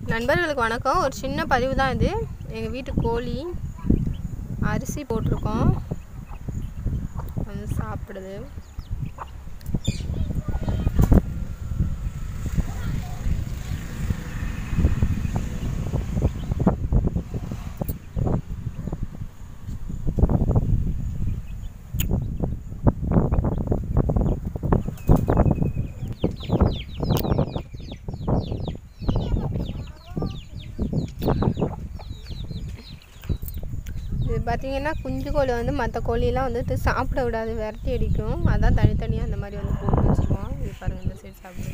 நண்பர்களுக்கு வணக்கம் ஒரு சின்ன பதிவு தான் இது எங்கள் வீட்டு கோழி அரிசி போட்டிருக்கோம் வந்து சாப்பிடுது இது பார்த்தீங்கன்னா குஞ்சு கோழி வந்து மற்ற கோழியெல்லாம் வந்து சாப்பிட விடாது விரட்டி அடிக்கும் அதான் தனித்தனியாக அந்த மாதிரி வந்து போட்டு வச்சுருவோம் இது பாருங்கள் இந்த சைடு சாப்பிடு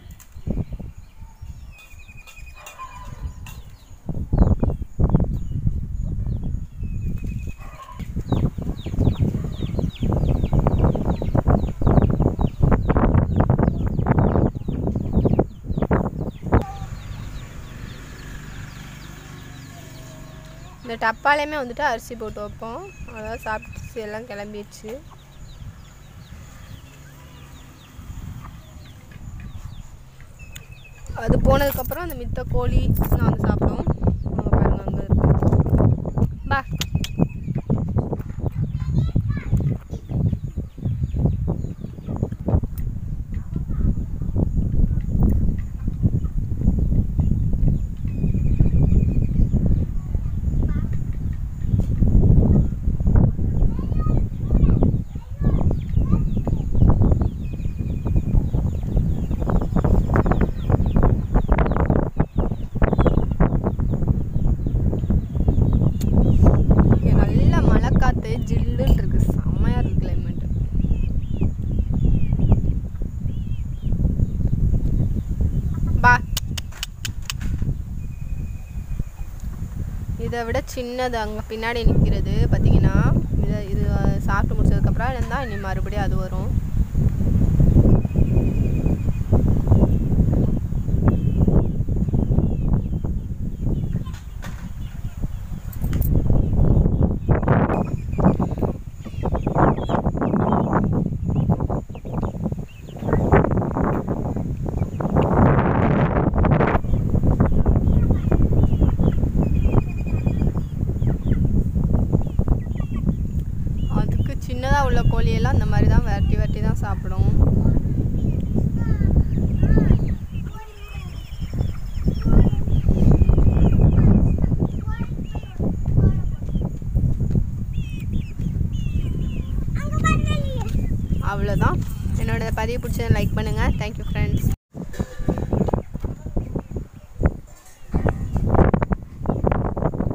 இந்த டப்பாலையுமே வந்துட்டு அரிசி போட்டு வைப்போம் அதான் சாப்பிட்டு எல்லாம் கிளம்பிடுச்சு அது போனதுக்கப்புறம் அந்த மித்த கோழி நான் வந்து சாப்பிடுவோம் அங்க பாருங்க அங்கே இருக்கு பா இங்க நல்ல மழை காற்று ஜில்லுன்னு இருக்கு செம்மையாக இருக்கு கிளைமேட் பா இதை விட சின்னது அங்கே பின்னாடி நிற்கிறது பார்த்தீங்கன்னா இதை இது சாப்பிட்டு முடிச்சதுக்கப்புறம் இருந்தால் இனி மறுபடியும் அது வரும் அதுக்கு சின்னதாக உள்ள கோழியெல்லாம் இந்த மாதிரி தான் விரட்டி விரட்டி தான் சாப்பிடும் அவ்வளோதான் என்னோட பதிவு பிடிச்சதை லைக் பண்ணுங்கள் தேங்க்யூ ஃப்ரெண்ட்ஸ்